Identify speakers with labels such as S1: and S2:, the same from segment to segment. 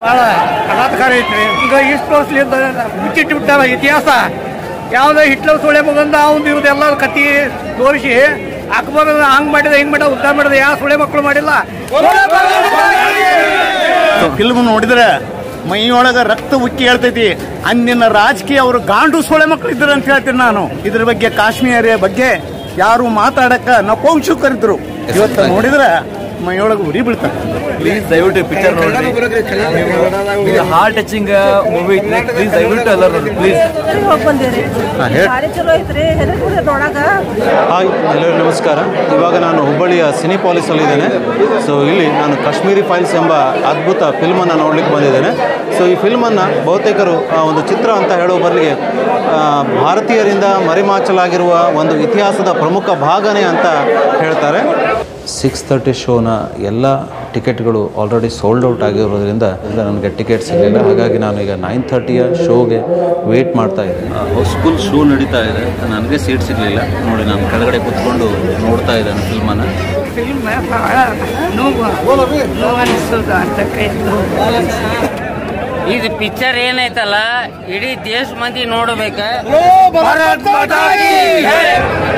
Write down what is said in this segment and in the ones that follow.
S1: ಭಾಳ ಆಘಾತಕಾರಿ ಐತ್ರಿ ಈಗ ಇಷ್ಟು ವರ್ಷಲಿಂದ ಮುಚ್ಚಿಟ್ಟು ಬಿಟ್ಟಾರ ಇತಿಹಾಸ ಯಾವುದೇ ಹಿಟ್ಲರ್ ಸುಳೆ ಮಗಂದ ಅವ್ನು ಇವ್ದೆಲ್ಲ ಕತ್ತಿ ತೋರಿಸಿ ಅಕ್ಬರ್ ಹಂಗ್ ಮಾಡಿದ ಹಿಂಗ್ ಮಾಡಿದ ಉದ್ಧಾರ ಮಾಡಿದ ಯಾವ ಸುಳೆ ಮಕ್ಕಳು ಮಾಡಿಲ್ಲ
S2: ಫಿಲ್ಮ್ ನೋಡಿದ್ರೆ ಮೈಯೊಳಗ ರಕ್ತ ಉಕ್ಕಿ ಹೇಳ್ತೈತಿ ಅಂದಿನ ರಾಜಕೀಯ ಅವರು ಗಾಂಡು ಸೊಳೆ ಮಕ್ಕಳು ಇದ್ರು ಅಂತ ಹೇಳ್ತೀನಿ ನಾನು ಇದ್ರ ಬಗ್ಗೆ ಕಾಶ್ಮೀರ ಬಗ್ಗೆ ಯಾರು ಮಾತಾಡಕ್ಕ ನಪೌಂಶು ಕರೆದ್ರು ಇವತ್ತು ನೋಡಿದ್ರೆ ಮೈಯೊಳಗ ಉರಿ ಬೀಳ್ತಾರೆ
S3: ಪ್ಲೀಸ್ ದಯವಿಟ್ಟು ಪಿಕ್ಚರ್ ನೋಡಿ ಇದು ಹಾರ್ಟ್ ಟಚಿಂಗ್ ಮೂವಿ ಐತಿ ಪ್ಲೀಸ್ ದಯವಿಟ್ಟು ಎಲ್ಲರೂ ನೋಡಿ ಪ್ಲೀಸ್
S4: ಹೋಗಿ ಬಂದಿರಿ
S2: ಹಾ, ಹೇಳ್.
S4: ಭಾರಿ ಚಲೋ ಐತ್ರಿ ಹೆದರ್ಕೊಡೋದ್ರೊಳಗ
S5: ಹಾಯ್ ಎಲ್ಲರಿಗೂ ನಮಸ್ಕಾರ ಇವಾಗ ನಾನು ಹುಬ್ಬಳ್ಳಿಯ ಸಿನಿಪಾಲಿಸಲ್ಲಿದ್ದೇನೆ ಸೊ ಇಲ್ಲಿ ನಾನು ಕಾಶ್ಮೀರಿ ಫೈಲ್ಸ್ ಎಂಬ ಅದ್ಭುತ ಫಿಲ್ಮನ್ನು ನೋಡ್ಲಿಕ್ಕೆ ಬಂದಿದ್ದೇನೆ ಸೊ ಈ ಫಿಲ್ಮನ್ನು ಬಹುತೇಕರು ಆ, ಒಂದು ಚಿತ್ರ ಅಂತ ಹೇಳುವ ಬದಲಿಗೆ ಆ, ಭಾರತೀಯರಿಂದ ಮರೆಮಾಚಲಾಗಿರುವ ಒಂದು ಇತಿಹಾಸದ ಪ್ರಮುಖ ಭಾಗನೇ ಅಂತ ಹೇಳ್ತಾರೆ ಸಿಕ್ಸ್ ತರ್ಟಿ ಶೋನ ಎಲ್ಲ ಟಿಕೆಟ್ಗಳು ಆಲ್ರೆಡಿ ಸೋಲ್ಡ್ ಔಟ್ ಆಗಿರೋದ್ರಿಂದ ಇಲ್ಲ ನನಗೆ ಟಿಕೆಟ್ ಸಿಗಲಿಲ್ಲ ಹಾಗಾಗಿ ನಾನು ಈಗ ನೈನ್ ಥರ್ಟಿಯ ಶೋಗೆ ವೇಟ್ ಮಾಡ್ತಾ ಇದ್ದೀನಿ ಹೌಸ್ಫುಲ್ ಶೋ ನಡೀತಾ ಇದೆ ನನಗೆ ಸೀಟ್ ಸಿಗಲಿಲ್ಲ ನೋಡಿ ನಾನು ಕೆಳಗಡೆ ಕೂತ್ಕೊಂಡು ನೋಡ್ತಾ ಇದ್ದೇನೆ ಫಿಲ್ಮನ್ನು
S1: ಫಿಲ್ಮ್ ಭಾಳ ನೋವು ನೋವು ಅನಿಸ್ತದ ಅಂತ ಕೈ
S6: ಇದು ಪಿಕ್ಚರ್ ಏನೈತಲ್ಲ ಇಡೀ ದೇಶ ಮಂದಿ ನೋಡ್ಬೇಕ
S1: ಭಾರತ್ ಮಾತಾ ಕೀ ಜೈ.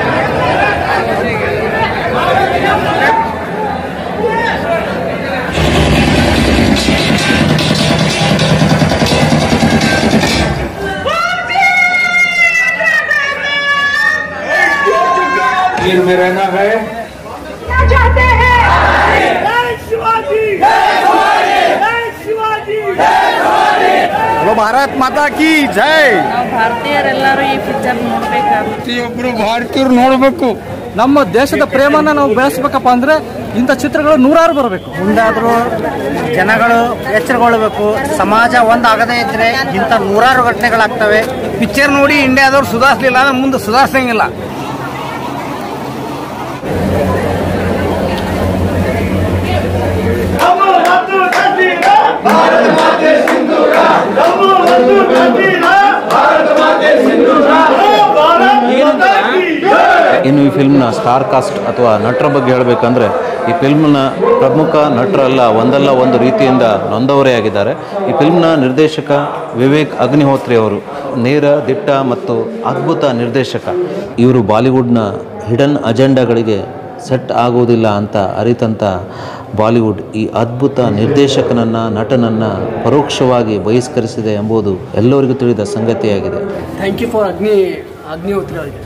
S2: ಹಲೋ ಭಾರತ್ ಮಾತಾ ಕಿ ಜೈ
S4: ನಾವು ಭಾರತೀಯರೆಲ್ಲರೂ ಈ ಪಿಕ್ಚರ್ ನೋಡ್ಬೇಕಾಗುತ್ತೆ
S1: ಪ್ರತಿಯೊಬ್ಬರು ಭಾರತೀಯರು ನೋಡಬೇಕು
S7: ನಮ್ಮ ದೇಶದ ಪ್ರೇಮನ ನಾವು ಬೆಳೆಸ್ಬೇಕಪ್ಪ ಅಂದ್ರೆ ಇಂಥ ಚಿತ್ರಗಳು ನೂರಾರು ಬರಬೇಕು
S8: ಮುಂದಾದರೂ ಜನಗಳು ಎಚ್ಚರಗೊಳ್ಳಬೇಕು ಸಮಾಜ ಒಂದಾಗದೇ ಇದ್ರೆ ಇಂಥ ನೂರಾರು ಘಟನೆಗಳಾಗ್ತವೆ
S1: ಪಿಕ್ಚರ್ ನೋಡಿ ಇಂಡಿಯಾದವ್ರು ಸುಧಾರಿಸಲಿಲ್ಲ ಅಂದ್ರೆ ಮುಂದೆ ಸುಧಾರಿಸಂಗಿಲ್ಲ
S5: ಇನ್ನು ಈ ಫಿಲ್ಮ್ನ ಸ್ಟಾರ್ ಕಾಸ್ಟ್ ಅಥವಾ ನಟರ ಬಗ್ಗೆ ಹೇಳಬೇಕಂದ್ರೆ ಈ ಫಿಲ್ಮ್ನ ಪ್ರಮುಖ ನಟರಲ್ಲ ಒಂದಲ್ಲ ಒಂದು ರೀತಿಯಿಂದ ನೊಂದವರೇ ಆಗಿದ್ದಾರೆ ಈ ಫಿಲ್ಮ್ನ ನಿರ್ದೇಶಕ ವಿವೇಕ್ ಅಗ್ನಿಹೋತ್ರಿ ಅವರು ನೇರ ದಿಟ್ಟ ಮತ್ತು ಅದ್ಭುತ ನಿರ್ದೇಶಕ ಇವರು ಬಾಲಿವುಡ್ನ ಹಿಡನ್ ಅಜೆಂಡಾಗಳಿಗೆ ಸೆಟ್ ಆಗುವುದಿಲ್ಲ ಅಂತ ಅರಿತಂಥ ಬಾಲಿವುಡ್ ಈ ಅದ್ಭುತ ನಿರ್ದೇಶಕನನ್ನು ನಟನನ್ನು ಪರೋಕ್ಷವಾಗಿ ಬಹಿಷ್ಕರಿಸಿದೆ ಎಂಬುದು ಎಲ್ಲರಿಗೂ ತಿಳಿದ ಸಂಗತಿಯಾಗಿದೆ
S7: ಥ್ಯಾಂಕ್ ಯು ಫಾರ್ ಅಗ್ನಿ ಅಗ್ನಿಹೋತ್ರಿ ಅವರಿಗೆ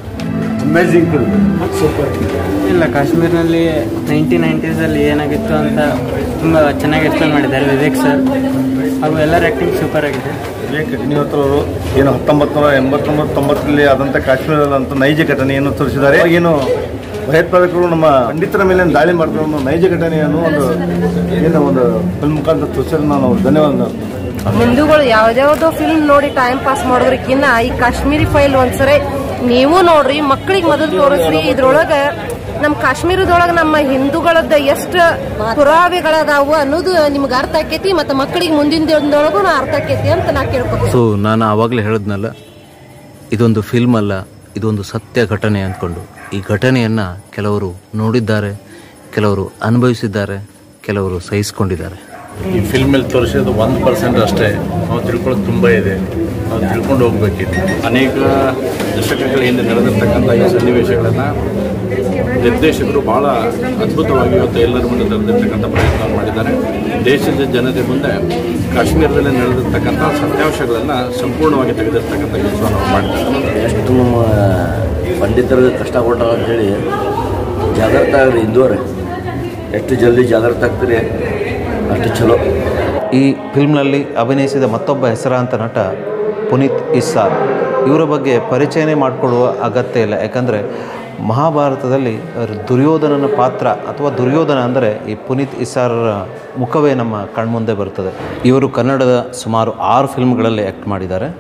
S6: ಇಲ್ಲ ಕಾಶ್ಮೀರ್ನಲ್ಲಿ ನೈನ್ಟೀನ್ ನೈಂಟೀಸಲ್ಲಿ ಏನಾಗಿತ್ತು ಅಂತ ತುಂಬ ಚೆನ್ನಾಗಿ ಎಕ್ಸ್ಪ್ಲೇನ್ ಮಾಡಿದ್ದಾರೆ ವಿವೇಕ್ ಸರ್ ಹಾಗೂ ಎಲ್ಲರ ಆ್ಯಕ್ಟಿಂಗ್ ಸೂಪರ್ ಆಗಿದೆ
S2: ವಿವೇಕ್ ಅಗ್ನಿಹೋತ್ರವರು ಏನು ಹತ್ತೊಂಬತ್ತು ನೂರ ಎಂಬತ್ತೊಂಬತ್ತು ತೊಂಬತ್ತರಲ್ಲಿ ಆದಂಥ ಕಾಶ್ಮೀರದಂತ ನೈಜ ಘಟನೆಯನ್ನು ತೋರಿಸಿದ್ದಾರೆ ಏನು ಭಯೋತ್ಪಾದಕರು ನಮ್ಮ ಪಂಡಿತರ ಮೇಲೆ ದಾಳಿ ಮಾಡಿದ್ರು ಅನ್ನೋ ನೈಜ ಘಟನೆಯನ್ನು ಒಂದು ಏನು ಒಂದು ಫಿಲ್ಮ್ ಮುಖಾಂತರ ತೋರಿಸಿದ್ರೆ ನಾನು ಧನ್ಯವಾದ
S4: ಹಿಂದೂಗಳು ಯಾವ್ದ್ಯಾವ್ದೋ ಫಿಲ್ಮ್ ನೋಡಿ ಟೈಮ್ ಪಾಸ್ ಮಾಡೋದ್ರಕ್ಕಿನ್ನ ಈ ಕಾಶ್ಮೀರಿ ಫೈಲ್ ಒಂದ್ಸರಿ ನೀವು ನೋಡ್ರಿ ಮಕ್ಕಳಿಗೆ ಮೊದಲು ತೋರಿಸ್ರಿ ಇದ್ರೊಳಗ ನಮ್ ಕಾಶ್ಮೀರದೊಳಗ ನಮ್ಮ ಹಿಂದೂಗಳದ ಎಷ್ಟ ಪುರಾವೆಗಳದಾವು ಅನ್ನೋದು ನಿಮ್ಗೆ ಅರ್ಥ ಆಕೈತಿ ಮತ್ತೆ ಮಕ್ಕಳಿಗೆ ಮುಂದಿನ ದಿನದೊಳಗೂ ಅರ್ಥ ಆಕೈತಿ ಅಂತ ನಾ ಕೇಳ್ಕೊತೀನಿ
S5: ಸೊ ನಾನು ಆವಾಗಲೇ ಹೇಳಿದ್ನಲ್ಲ ಇದೊಂದು ಫಿಲ್ಮ್ ಅಲ್ಲ ಇದೊಂದು ಸತ್ಯ ಘಟನೆ ಅಂದ್ಕೊಂಡು ಈ ಘಟನೆಯನ್ನು ಕೆಲವರು ನೋಡಿದ್ದಾರೆ ಕೆಲವರು ಅನುಭವಿಸಿದ್ದಾರೆ ಕೆಲವರು ಸಹಿಸ್ಕೊಂಡಿದ್ದಾರೆ
S3: ಈ ಫಿಲ್ಮಲ್ಲಿ ತೋರಿಸಿದ್ದು ಒಂದು ಪರ್ಸೆಂಟ್ ಅಷ್ಟೇ ನಾವು ತಿಳ್ಕೊಳ್ಳೋದು ತುಂಬ ಇದೆ ನಾವು ತಿಳ್ಕೊಂಡು ಹೋಗ್ಬೇಕಿತ್ತು ಅನೇಕ ದಶಕಗಳ ಹಿಂದೆ ನಡೆದಿರ್ತಕ್ಕಂಥ ಈ ಸನ್ನಿವೇಶಗಳನ್ನು ನಿರ್ದೇಶಕರು ಭಾಳ ಅದ್ಭುತವಾಗಿ ಇವತ್ತು ಎಲ್ಲರ ಮುಂದೆ ತರದಿರ್ತಕ್ಕಂಥ ಪ್ರಯತ್ನ ಮಾಡಿದ್ದಾರೆ ದೇಶದ ಜನತೆ ಮುಂದೆ ಕಾಶ್ಮೀರದಲ್ಲಿ ನಡೆದಿರ್ತಕ್ಕಂಥ ಸತ್ಯಾಂಶಗಳನ್ನು ಸಂಪೂರ್ಣವಾಗಿ ತೆಗೆದಿರ್ತಕ್ಕಂಥ ಕೆಲಸವನ್ನು ಮಾಡಿದ್ದಾರೆ
S9: ಎಷ್ಟು ನಮ್ಮ ಪಂಡಿತರು ಕಷ್ಟಪಟ್ಟಾರ ಅಂತೇಳಿ ಜಾಗೃತ ಆಗ್ರಿ ಹಿಂದೂರೇ ಎಷ್ಟು ಜಲ್ದಿ ಜಾಗೃತ ಆಗ್ತೀರಿ ಅಷ್ಟು ಚಲೋ
S5: ಈ ಫಿಲ್ಮ್ನಲ್ಲಿ ಅಭಿನಯಿಸಿದ ಮತ್ತೊಬ್ಬ ಹೆಸರಾಂತ ನಟ ಪುನೀತ್ ಇಸ್ಸಾರ್ ಇವರ ಬಗ್ಗೆ ಪರಿಚಯನೇ ಮಾಡಿಕೊಳ್ಳುವ ಅಗತ್ಯ ಇಲ್ಲ ಯಾಕಂದರೆ ಮಹಾಭಾರತದಲ್ಲಿ ದುರ್ಯೋಧನನ ಪಾತ್ರ ಅಥವಾ ದುರ್ಯೋಧನ ಅಂದರೆ ಈ ಪುನೀತ್ ಇಸ್ಸಾರರ ಮುಖವೇ ನಮ್ಮ ಕಣ್ಮುಂದೆ ಬರ್ತದೆ ಇವರು ಕನ್ನಡದ ಸುಮಾರು ಆರು ಫಿಲ್ಮ್ಗಳಲ್ಲಿ ಆ್ಯಕ್ಟ್ ಮಾಡಿದ್ದಾರೆ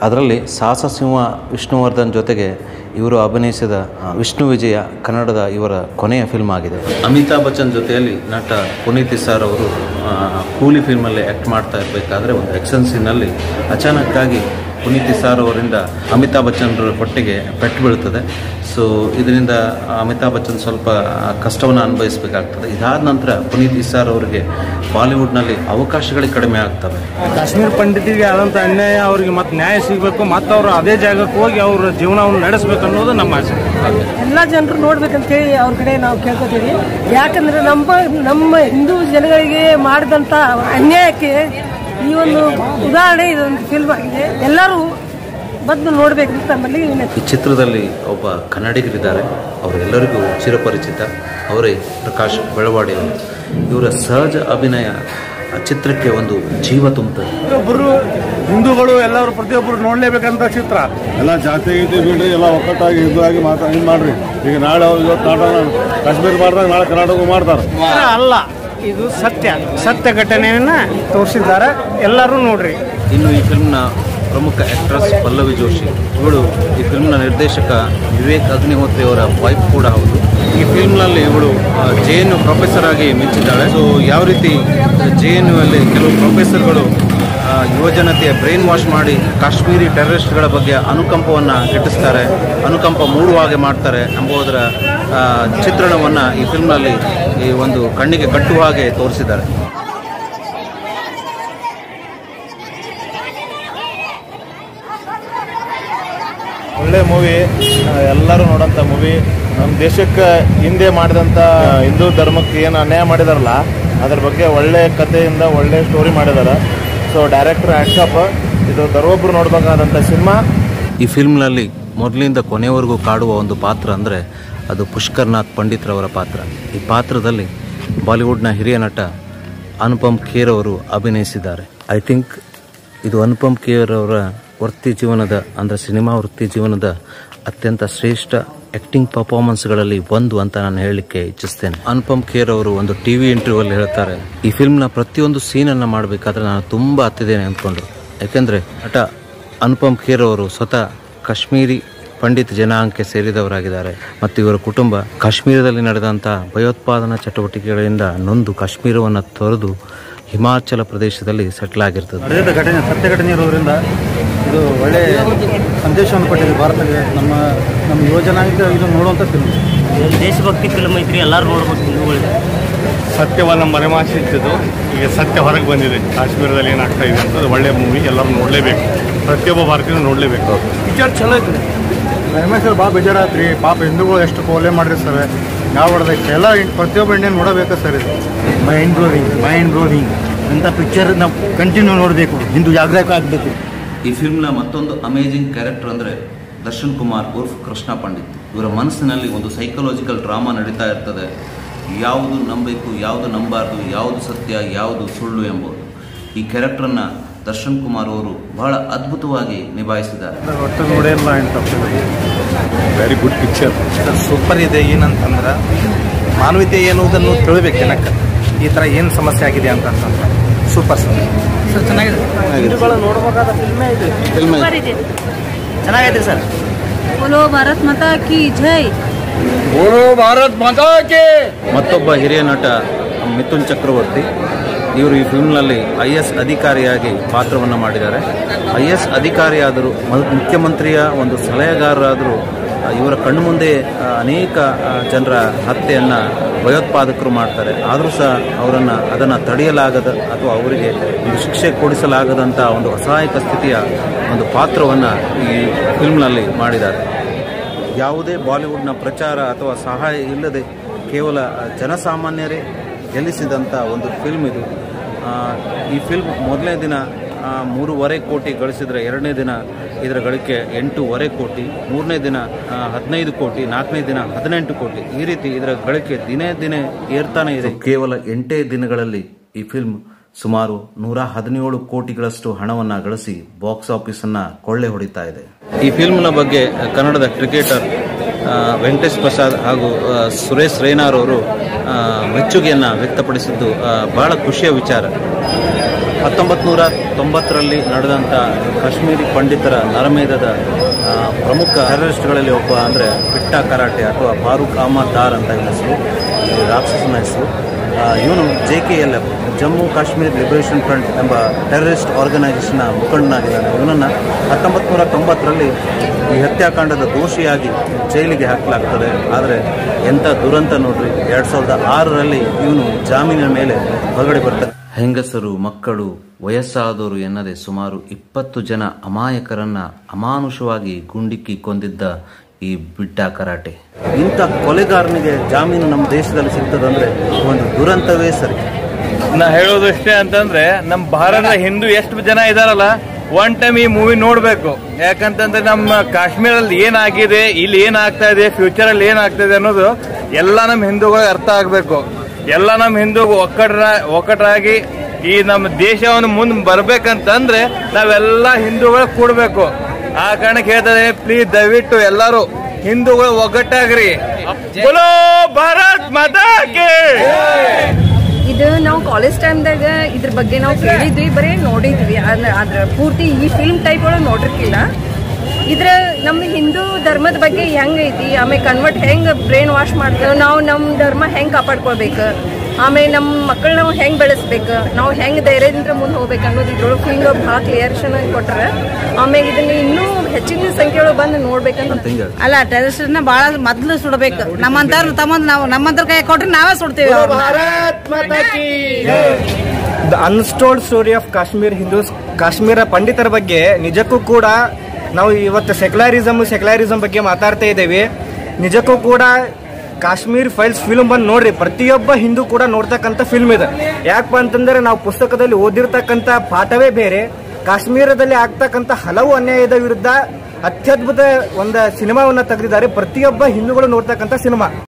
S5: ಅದರಲ್ಲಿ ಸಾಹಸ ಸಿಂಹ ವಿಷ್ಣುವರ್ಧನ್ ಜೊತೆಗೆ ಇವರು ಅಭಿನಯಿಸಿದ ಆ, ವಿಷ್ಣು ವಿಜಯ ಕನ್ನಡದ ಇವರ ಕೊನೆಯ ಫಿಲ್ಮ್ ಆಗಿದೆ ಅಮಿತಾಬ್ ಬಚ್ಚನ್ ಜೊತೆಯಲ್ಲಿ ನಟ ಪುನೀತ್ ಸರ್ ಅವರು ಆ, ಕೂಲಿ ಫಿಲ್ಮಲ್ಲಿ ಆ್ಯಕ್ಟ್ ಮಾಡ್ತಾ ಇರಬೇಕಾದ್ರೆ ಒಂದು ಆ್ಯಕ್ಷನ್ ಸೀನಲ್ಲಿ ಅಚಾನಕ್ಕಾಗಿ ಪುನೀತ್ ಸಾರ್ ಅವರಿಂದ ಅಮಿತಾಬ್ ಬಚ್ಚನ್ರ ಹೊಟ್ಟೆಗೆ ಪೆಟ್ಟು ಬೀಳ್ತದೆ ಸೊ ಇದರಿಂದ ಅಮಿತಾಬ್ ಬಚ್ಚನ್ ಸ್ವಲ್ಪ ಕಷ್ಟವನ್ನು ಅನುಭವಿಸಬೇಕಾಗ್ತದೆ ಇದಾದ ನಂತರ ಪುನೀತ್ ಇಸಾರ್ ಅವರಿಗೆ ಬಾಲಿವುಡ್ನಲ್ಲಿ ಅವಕಾಶಗಳೇ ಕಡಿಮೆ ಆಗ್ತವೆ
S10: ಕಾಶ್ಮೀರ ಪಂಡಿತಿಗೆ ಆದಂಥ ಅನ್ಯಾಯ ಅವರಿಗೆ ಮತ್ತೆ ನ್ಯಾಯ ಸಿಗಬೇಕು ಮತ್ತು ಅವರು ಅದೇ ಜಾಗಕ್ಕೆ ಹೋಗಿ ಅವ್ರ ಜೀವನವನ್ನು ನಡೆಸಬೇಕು ಅನ್ನೋದು ನಮ್ಮ ಆಸೆ
S11: ಎಲ್ಲ ಜನರು ನೋಡ್ಬೇಕಂತ ಹೇಳಿ ಅವ್ರ ಕಡೆ ನಾವು ಕೇಳ್ಕೊತೀವಿ ಯಾಕಂದ್ರೆ ನಮ್ಮ ನಮ್ಮ ಹಿಂದೂ ಜನಗಳಿಗೆ ಮಾಡಿದಂತ ಅನ್ಯಾಯಕ್ಕೆ ಈ ಒಂದು ಉದಾಹರಣೆ ಇದೊಂದು ಫಿಲ್ಮ್ ಆಗಿದೆ ಎಲ್ಲರೂ ಬಂದು ನೋಡ್ಬೇಕಂತ ನಮ್ಮಲ್ಲಿ ವಿನಂತಿ
S5: ಈ ಚಿತ್ರದಲ್ಲಿ ಒಬ್ಬ ಕನ್ನಡಿಗರಿದ್ದಾರೆ ಅವರೆಲ್ಲರಿಗೂ ಚಿರಪರಿಚಿತ ಅವರೇ ಪ್ರಕಾಶ್ ಬೆಳವಾಡಿ ಅವರು ಇವರ ಸಹಜ ಅಭಿನಯ ಆ ಚಿತ್ರಕ್ಕೆ ಒಂದು ಜೀವ ತುಂಬುತ್ತದೆ
S2: ಒಬ್ಬರು ಹಿಂದೂಗಳು ಎಲ್ಲರೂ ಪ್ರತಿಯೊಬ್ಬರು ನೋಡ್ಲೇಬೇಕಂತ ಚಿತ್ರ
S12: ಎಲ್ಲ ಜಾತಿ ಗೀತಿ ಬಿಡ್ರಿ ಎಲ್ಲ ಒಕ್ಕಟ್ಟಾಗಿ ಹಿಂದೂ ಆಗಿ ಮಾತಾ ಇದು ಮಾಡ್ರಿ ಈಗ ನಾಳೆ ಅವ್ರು ಇವತ್ತು ನಾಟಕ ಕಾಶ್ಮೀರ ಮಾಡಿದಾಗ ನಾಳೆ ಕರ್ನಾಟಕ ಮಾಡ್ತಾರೆ
S8: ಅಲ್ಲ ಇದು ಸತ್ಯ ಸತ್ಯ ಘಟನೆಯನ್ನ ತೋರಿಸಿದ್ದಾರೆ ಎಲ್ಲರೂ ನೋಡ್ರಿ
S5: ಇನ್ನು ಈ ಫಿಲ್ಮ್ನ ಪ್ರಮುಖ ಆಕ್ಟ್ರೆಸ್ ಪಲ್ಲವಿ ಜೋಶಿ ಇವಳು ಈ ಫಿಲ್ಮ್ನ ನಿರ್ದೇಶಕ ವಿವೇಕ್ ಅಗ್ನಿಹೋತ್ರಿ ಅವರ ವೈಫ್ ಕೂಡ ಹೌದು ಈ ಫಿಲ್ಮ್ನಲ್ಲಿ ಇವಳು ಜೆ ಎನ್ ಯು ಪ್ರೊಫೆಸರ್ ಆಗಿ ಮಿಂಚಿದ್ದಾಳೆ ಸೊ ಯಾವ ರೀತಿ ಜೆ ಎನ್ ಯು ಅಲ್ಲಿ ಕೆಲವು ಪ್ರೊಫೆಸರ್ಗಳು ಆ, ಯುವಜನತೆಯ ಬ್ರೈನ್ ವಾಶ್ ಮಾಡಿ ಕಾಶ್ಮೀರಿ ಟೆರರಿಸ್ಟ್ಗಳ ಬಗ್ಗೆ ಅನುಕಂಪವನ್ನು ಗಿಟ್ಟಿಸ್ತಾರೆ ಅನುಕಂಪ ಮೂಡುವ ಹಾಗೆ ಮಾಡ್ತಾರೆ ಎಂಬುದರ ಆ, ಚಿತ್ರಣವನ್ನು ಈ ಫಿಲ್ಮ್ನಲ್ಲಿ ಈ ಒಂದು ಕಣ್ಣಿಗೆ ಕಟ್ಟುವ ಹಾಗೆ ತೋರಿಸಿದ್ದಾರೆ
S12: ಒಳ್ಳೆ ಮೂವಿ ಎಲ್ಲರೂ ನೋಡೋಂಥ ಮೂವಿ ನಮ್ಮ ದೇಶಕ್ಕೆ ಹಿಂದೆ ಮಾಡಿದಂಥ ಹಿಂದೂ ಧರ್ಮಕ್ಕೆ ಏನು ಅನ್ಯಾಯ ಮಾಡಿದಾರಲ್ಲ ಅದ್ರ ಬಗ್ಗೆ ಒಳ್ಳೆ ಕಥೆಯಿಂದ ಒಳ್ಳೆ ಸ್ಟೋರಿ ಮಾಡಿದ್ದಾರೆ ಸೊ ಡೈರೆಕ್ಟರ್ ಆ್ಯಕ್ಟಪ್ ಇದು ದರೊಬ್ಬರು ನೋಡಬೇಕಾದಂಥ ಸಿನಿಮಾ
S5: ಈ ಫಿಲ್ಮ್ನಲ್ಲಿ ಮೊದಲಿಂದ ಕೊನೆಯವರೆಗೂ ಕಾಡುವ ಒಂದು ಪಾತ್ರ ಅಂದರೆ ಅದು ಪುಷ್ಕರ್ನಾಥ್ ಪಂಡಿತ್ರವರ ಪಾತ್ರ ಈ ಪಾತ್ರದಲ್ಲಿ ಬಾಲಿವುಡ್ನ ಹಿರಿಯ ನಟ ಅನುಪಮ್ ಖೇರ್ ಅವರು ಅಭಿನಯಿಸಿದ್ದಾರೆ ಐ ಥಿಂಕ್ ಇದು ಅನುಪಮ್ ಖೇರ್ ಅವರ ವೃತ್ತಿ ಜೀವನದ ಅಂದರೆ ಸಿನಿಮಾ ವೃತ್ತಿ ಜೀವನದ ಅತ್ಯಂತ ಶ್ರೇಷ್ಠ ಆಕ್ಟಿಂಗ್ ಪರ್ಫಾರ್ಮೆನ್ಸ್ಗಳಲ್ಲಿ ಒಂದು ಅಂತ ನಾನು ಹೇಳಲಿಕ್ಕೆ ಇಚ್ಛಿಸ್ತೇನೆ ಅನುಪಮ್ ಖೇರ್ ಅವರು ಒಂದು ಟಿ ವಿ ಇಂಟರ್ವ್ಯೂಲ್ಲಿ ಹೇಳ್ತಾರೆ ಈ ಫಿಲ್ಮ್ನ ಪ್ರತಿಯೊಂದು ಸೀನನ್ನು ಮಾಡಬೇಕಾದ್ರೆ ನಾನು ತುಂಬ ಹತ್ತಿದ್ದೇನೆ ಅಂದ್ಕೊಂಡು ಯಾಕೆಂದರೆ ನಟ ಅನುಪಮ್ ಖೇರ್ ಅವರು ಸ್ವತಃ ಕಾಶ್ಮೀರಿ ಪಂಡಿತ್ ಜನಾಂಗಕ್ಕೆ ಸೇರಿದವರಾಗಿದ್ದಾರೆ ಮತ್ತು ಇವರ ಕುಟುಂಬ ಕಾಶ್ಮೀರದಲ್ಲಿ ನಡೆದಂಥ ಭಯೋತ್ಪಾದನಾ ಚಟುವಟಿಕೆಗಳಿಂದ ನೊಂದು ಕಾಶ್ಮೀರವನ್ನು ತೊರೆದು ಹಿಮಾಚಲ ಪ್ರದೇಶದಲ್ಲಿ ಸೆಟ್ಲ್ ಆಗಿರ್ತದೆ
S7: ನಡೆದ ಘಟನೆ ಸತ್ಯ ಘಟನೆ ಇರೋದ್ರಿಂದ ಇದು ಒಳ್ಳೆ ಸಂದೇಶವನ್ನು ಕೊಟ್ಟಿದೆ ಭಾರತಕ್ಕೆ ನಮ್ಮ ನಮ್ಮ ಯುವಜನಾಂಗ ಇದು ನೋಡುವಂಥ ಫಿಲ್ಮ್
S13: ದೇಶಭಕ್ತಿ ಫಿಲ್ಮ್ ಐತ್ರಿ ಎಲ್ಲರೂ ನೋಡ್ಬೇಕು ಹಿಂದೂಗಳಿಗೆ
S12: ಸತ್ಯವನ್ನು ಮರೆಮಾಚಿಟ್ಟಿದ್ದು ಈಗ ಸತ್ಯ ಹೊರಗೆ ಬಂದಿದೆ ಕಾಶ್ಮೀರದಲ್ಲಿ ಏನಾಗ್ತಾ ಇದೆ ಅಂತ ಅದು ಒಳ್ಳೆ ಮೂವಿ ಎಲ್ಲರೂ ನೋಡಲೇಬೇಕು ಪ್ರತಿಯೊಬ್ಬ ಭಾರತೀಯರು ನೋಡಲೇಬೇಕು
S2: ಪಿಕ್ಚರ್ ಚಲೋ ಐತ್ರಿ ರಮೇಶ್ ಭಾಳ ಬೇಜಾರಾತ್ರಿ ಪಾಪ ಹಿಂದೂಗಳು ಎಷ್ಟು ಕೋಲೆ ಮಾಡ್ರಿ ಸರ್ ಯಾವ ಹೊಡೆದೈತೆ ಎಲ್ಲ ಇನ್- ಪ್ರತಿಯೊಬ್ಬ ಇಂಡಿಯನ್ ನೋಡಬೇಕು ಸರ್ ಇದು
S8: ಮೈಂಡ್ ಬ್ಲೋವಿಂಗ್ ಮೈಂಡ್ ಬ್ಲೋವಿಂಗ್ ಅಂತ ಪಿಕ್ಚರ್ ನಾವು ಕಂಟಿನ್ಯೂ ನೋಡಬೇಕು ಹಿಂದೂ ಜಾಗೃತ ಆಗಬೇಕು
S5: ಈ ಫಿಲ್ಮ್ನ ಮತ್ತೊಂದು ಅಮೇಜಿಂಗ್ ಕ್ಯಾರೆಕ್ಟರ್ ಅಂದರೆ ದರ್ಶನ್ ಕುಮಾರ್ ಉರ್ಫ್ ಕೃಷ್ಣ ಪಂಡಿತ್ ಇವರ ಮನಸ್ಸಿನಲ್ಲಿ ಒಂದು ಸೈಕಲಾಜಿಕಲ್ ಡ್ರಾಮಾ ನಡೀತಾ ಇರ್ತದೆ ಯಾವುದು ನಂಬಬೇಕು ಯಾವುದು ನಂಬಾರ್ದು ಯಾವುದು ಸತ್ಯ ಯಾವುದು ಸುಳ್ಳು ಎಂಬುದು ಈ ಕ್ಯಾರೆಕ್ಟರ್ನ ದರ್ಶನ್ ಕುಮಾರ್ ಅವರು ಬಹಳ ಅದ್ಭುತವಾಗಿ ನಿಭಾಯಿಸಿದ್ದಾರೆ
S12: ಒಟ್ಟು ನೋಡಿಲ್ಲ ಅಂತ ವೆರಿ ಗುಡ್ ಪಿಕ್ಚರ್
S10: ಸೂಪರ್ ಇದೆ ಏನಂತಂದ್ರೆ ಮಾನವೀಯತೆ ಎನ್ನುವುದನ್ನು ತಿಳಿಬೇಕು ಜನಕ್ಕೆ ಈ ಥರ ಏನು ಸಮಸ್ಯೆ ಆಗಿದೆ ಅಂತಂತಂದ್ರೆ ಸೂಪರ್ ಸರ್
S11: ಸರ್ ಚೆನ್ನಾಗಿದೆ
S8: ಹಿಂದೂಗಳು ನೋಡಬೇಕಾದ ಫಿಲ್ಮೇ ಇದು
S11: ಸೂಪರ್ ಇದೆ
S8: ಚೆನ್ನಾಗೈತೆ ಸರ್
S11: बोलो भारत माता की जय
S1: ಭಾರತ್ ಮಾತಾ ಕೆ
S5: ಮತ್ತೊಬ್ಬ ಹಿರಿಯ ನಟ ಮಿಥುನ್ ಚಕ್ರವರ್ತಿ ಇವರು ಈ ಫಿಲ್ಮ್ನಲ್ಲಿ ಐ ಎಸ್ ಅಧಿಕಾರಿಯಾಗಿ ಪಾತ್ರವನ್ನು ಮಾಡಿದ್ದಾರೆ ಐ ಎಸ್ ಅಧಿಕಾರಿಯಾದರೂ ಮ- ಮುಖ್ಯಮಂತ್ರಿಯ ಒಂದು ಸಲಹೆಗಾರರಾದರೂ ಆ, ಇವರ ಕಣ್ಣು ಮುಂದೆ ಆ, ಅನೇಕ ಆ, ಜನರ ಹತ್ಯೆಯನ್ನು ಭಯೋತ್ಪಾದಕರು ಮಾಡ್ತಾರೆ ಆದರೂ ಸಹ ಅವರನ್ನು ಅದನ್ನು ತಡೆಯಲಾಗದ ಅಥವಾ ಅವರಿಗೆ ಒಂದು ಶಿಕ್ಷೆ ಕೊಡಿಸಲಾಗದಂಥ ಒಂದು ಅಸಹಾಯಕ ಸ್ಥಿತಿಯ ಒಂದು ಪಾತ್ರವನ್ನು ಈ ಫಿಲ್ಮ್ನಲ್ಲಿ ಮಾಡಿದ್ದಾರೆ ಯಾವುದೇ ಬಾಲಿವುಡ್ನ ಪ್ರಚಾರ ಅಥವಾ ಸಹಾಯ ಇಲ್ಲದೆ ಕೇವಲ ಜನಸಾಮಾನ್ಯರೇ ಗೆಲ್ಲಿಸಿದಂಥ ಒಂದು ಫಿಲ್ಮ್ ಇದು ಆ, ಈ ಫಿಲ್ಮ್ ಮೊದಲನೇ ದಿನ ಆ, ಮೂರುವರೆ ಕೋಟಿ ಗಳಿಸಿದರೆ ಎರಡನೇ ದಿನ ಇದರ ಗಳಿಕೆ ಎಂಟೂವರೆ ಕೋಟಿ ಮೂರನೇ ದಿನ ಆ, ಹದಿನೈದು ಕೋಟಿ ನಾಲ್ಕನೇ ದಿನ ಹದಿನೆಂಟು ಕೋಟಿ ಈ ರೀತಿ ಇದರ ಗಳಿಕೆ ದಿನೇ ದಿನೇ ಏರ್ತಾನೆ ಇದೆ ಕೇವಲ ಎಂಟೇ ದಿನಗಳಲ್ಲಿ ಈ ಫಿಲ್ಮ್ ಸುಮಾರು ನೂರ ಹದಿನೇಳು ಕೋಟಿಗಳಷ್ಟು ಹಣವನ್ನು ಗಳಿಸಿ ಬಾಕ್ಸ್ ಆಫೀಸ್ ಅನ್ನ ಕೊಳ್ಳೆ ಹೊಡಿತಾ ಇದೆ ಈ ಫಿಲ್ಮ್ನ ಬಗ್ಗೆ ಕನ್ನಡದ ಕ್ರಿಕೆಟರ್ ಆ, ವೆಂಕಟೇಶ್ ಪ್ರಸಾದ್ ಹಾಗೂ ಆ, ಸುರೇಶ್ ರೈನಾರ್ ಅವರು ಆ, ಮೆಚ್ಚುಗೆಯನ್ನು ವ್ಯಕ್ತಪಡಿಸಿದ್ದು ಆ, ಬಹಳ ಖುಷಿಯ ವಿಚಾರ ಹತ್ತೊಂಬತ್ತು ನೂರ ತೊಂಬತ್ತರಲ್ಲಿ ನಡೆದಂಥ ಕಾಶ್ಮೀರಿ ಪಂಡಿತರ ನರಮೇಧದ ಆ, ಪ್ರಮುಖ ಟೆರರಿಸ್ಟ್ಗಳಲ್ಲಿ ಒಬ್ಬ ಅಂದರೆ ಬಿಟ್ಟ ಕರಾಟೆ ಅಥವಾ ಫಾರೂಕ್ ಅಹಮದ್ ದಾರ್ ಅಂತ ಇವನ ಹೆಸರು ಈ ರಾಕ್ಷಸನ ಹೆಸರು ಇವನು J K L F Jammu Kashmir liberation front ಎಂಬ ಟೆರರಿಸ್ಟ್ ಆರ್ಗನೈಸೇಷನ್ನ ಮುಖಂಡನಾಗಿದ್ದಾನೆ ಇವನನ್ನು ಹತ್ತೊಂಬತ್ತು ನೂರ ತೊಂಬತ್ತರಲ್ಲಿ ಈ ಹತ್ಯಾಕಾಂಡದ ದೋಷಿಯಾಗಿ ಜೈಲಿಗೆ ಹಾಕಲಾಗ್ತದೆ ಆದರೆ ಎಂಥ ದುರಂತ ನೋಡ್ರಿ ಎರಡು ಸಾವಿರದ ಆರರಲ್ಲಿ ಇವನು ಜಾಮೀನಿನ ಮೇಲೆ ಹೊರಗಡೆ ಬರ್ತಾನೆ ಹೆಂಗಸರು ಮಕ್ಕಳು ವಯಸ್ಸಾದವರು ಎನ್ನದೆ ಸುಮಾರು ಇಪ್ಪತ್ತು ಜನ ಅಮಾಯಕರನ್ನ ಅಮಾನುಷವಾಗಿ ಗುಂಡಿಕ್ಕಿ ಕೊಂದಿದ್ದ ಈ ಬಿಡ್ಡ ಕರಾಟೆ ಇಂಥ ಕೊಲೆಗಾರನಿಗೆ ಜಾಮೀನು ನಮ್ಮ ದೇಶದಲ್ಲಿ ಸಿಗ್ತದಂದ್ರೆ ಒಂದು ದುರಂತವೇ ಸರಿ
S14: ನಾ ಹೇಳೋದು ಇಷ್ಟೇ ಅಂತಂದ್ರೆ ನಮ್ಮ ಭಾರತದ ಹಿಂದೂ ಎಷ್ಟು ಜನ ಇದಾರಲ್ಲ ಒನ್ ಟೈಮ್ ಈ ಮೂವಿ ನೋಡ್ಬೇಕು ಯಾಕಂತಂದ್ರೆ ನಮ್ಮ ಕಾಶ್ಮೀರಲ್ಲಿ ಏನಾಗಿದೆ ಇಲ್ಲಿ ಏನಾಗ್ತಾ ಇದೆ ಫ್ಯೂಚರ್ ಅಲ್ಲಿ ಏನಾಗ್ತಾ ಇದೆ ಅನ್ನೋದು ಎಲ್ಲ ನಮ್ಮ ಹಿಂದೂಗಳಿಗೆ ಅರ್ಥ ಆಗ್ಬೇಕು ಎಲ್ಲ ನಮ್ಮ ಹಿಂದೂ ಒಕ್ಕಟ್ರ ಒಕ್ಕಟ್ರಾಗಿ ಈ ನಮ್ಮ ದೇಶವನ್ನು ಮುಂದೆ ಬರ್ಬೇಕಂತಂದ್ರೆ ನಾವೆಲ್ಲ ಹಿಂದೂಗಳು ಕೂಡ್ಬೇಕು ಆ ಕಾರಣಕ್ಕೆ ಹೇಳ್ತಾ ಇದ್ದೀನಿ ಪ್ಲೀಸ್ ದಯವಿಟ್ಟು ಎಲ್ಲರೂ ಹಿಂದೂಗಳು ಒಗ್ಗಟ್ಟಾಗ್ರಿ ಬೋಲೋ ಭಾರತ್ ಮಾತಾ ಕೇ
S15: ಇದು ನಾವು ಕಾಲೇಜ್ ಟೈಮ್ದಾಗ ಇದ್ರ ಬಗ್ಗೆ ನಾವು ಕೇಳಿದ್ವಿ ಬರೀ ನೋಡಿದ್ವಿ ಅದ್ರ ಅದ್ರ ಪೂರ್ತಿ ಈ ಫಿಲ್ಮ್ ಟೈಪ್ ಒಳಗೆ ನೋಡಿರ್ಕಿಲ್ಲ ಇದ್ರ ನಮ್ಮ ಹಿಂದೂ ಧರ್ಮದ ಬಗ್ಗೆ ಹೆಂಗೈತಿ ಆಮೇಲೆ ಕನ್ವರ್ಟ್ ಹೆಂಗೆ ಬ್ರೈನ್ ವಾಶ್ ಮಾಡ್ತೇವೆ ನಾವು ನಮ್ಮ ಧರ್ಮ ಹೆಂಗೆ ಕಾಪಾಡ್ಕೊಳ್ಬೇಕು ಆಮೇಲೆ ನಮ್ಮ ಮಕ್ಕಳನ್ನ ನಾವು ಹೆಂಗೆ ಬೆಳೆಸ್ಬೇಕು ನಾವು ಹೆಂಗೆ ಧೈರ್ಯದಿಂದ ಮುಂದೆ ಹೋಗ್ಬೇಕು ಅನ್ನೋದು ಇದ್ರೊಳಗೆ ಫಿಲ್ಮ್ ಭಾಳ ಕ್ಲಿಯರ್ಷನ್ ಕೊಟ್ರೆ ಆಮೇಲೆ ಇದನ್ನ ಇನ್ನೂ ಹೆಚ್ಚಿನ ಸಂಖ್ಯೆಯೊಳಗೆ ಬಂದು ನೋಡ್ಬೇಕಂತ
S16: ಅಲ್ಲ ಟೆರರಿಸ್ಟ್ನ ಬಹಳ ಮೊದ್ಲು ಸುಡಬೇಕು ನಮ್ಮಂತರ ತಮ್ಮ ನಾವು ನಮ್ಮಂತರ ಕೈ ಕೊಟ್ರೆ ನಾವೇ ಸುಡ್ತೀವಿ
S17: the unstold story of Kashmir Hindus Kashmir ಪಂಡಿತರ ಬಗ್ಗೆ ನಿಜಕ್ಕೂ ಕೂಡ ನಾವು ಇವತ್ತು ಸೆಕ್ಯುಲರಿಸಮ್ ಸೆಕ್ಯುಲರಿಸಮ್ ಬಗ್ಗೆ ಮಾತಾಡ್ತಾ ಇದ್ದೇವೆ ನಿಜಕ್ಕೂ ಕೂಡ ಕಾಶ್ಮೀರ್ ಫೈಲ್ಸ್ ಫಿಲ್ಮ್ ಬಂದು ನೋಡ್ರಿ ಪ್ರತಿಯೊಬ್ಬ ಹಿಂದೂ ಕೂಡ ನೋಡ್ತಕ್ಕಂಥ ಫಿಲ್ಮ್ ಇದೆ ಯಾಕಪ್ಪ ಅಂತಂದ್ರೆ ನಾವು ಪುಸ್ತಕದಲ್ಲಿ ಓದಿರ್ತಕ್ಕಂಥ ಪಾಠವೇ ಬೇರೆ ಕಾಶ್ಮೀರದಲ್ಲಿ ಆಗ್ತಕ್ಕಂಥ ಹಲವು ಅನ್ಯಾಯದ ವಿರುದ್ಧ ಅತ್ಯದ್ಭುತ ಒಂದು ಸಿನಿಮಾವನ್ನ ತೆಗೆದಿದ್ದಾರೆ ಪ್ರತಿಯೊಬ್ಬ ಹಿಂದೂಗಳು ನೋಡ್ತಕ್ಕಂಥ ಸಿನಿಮಾ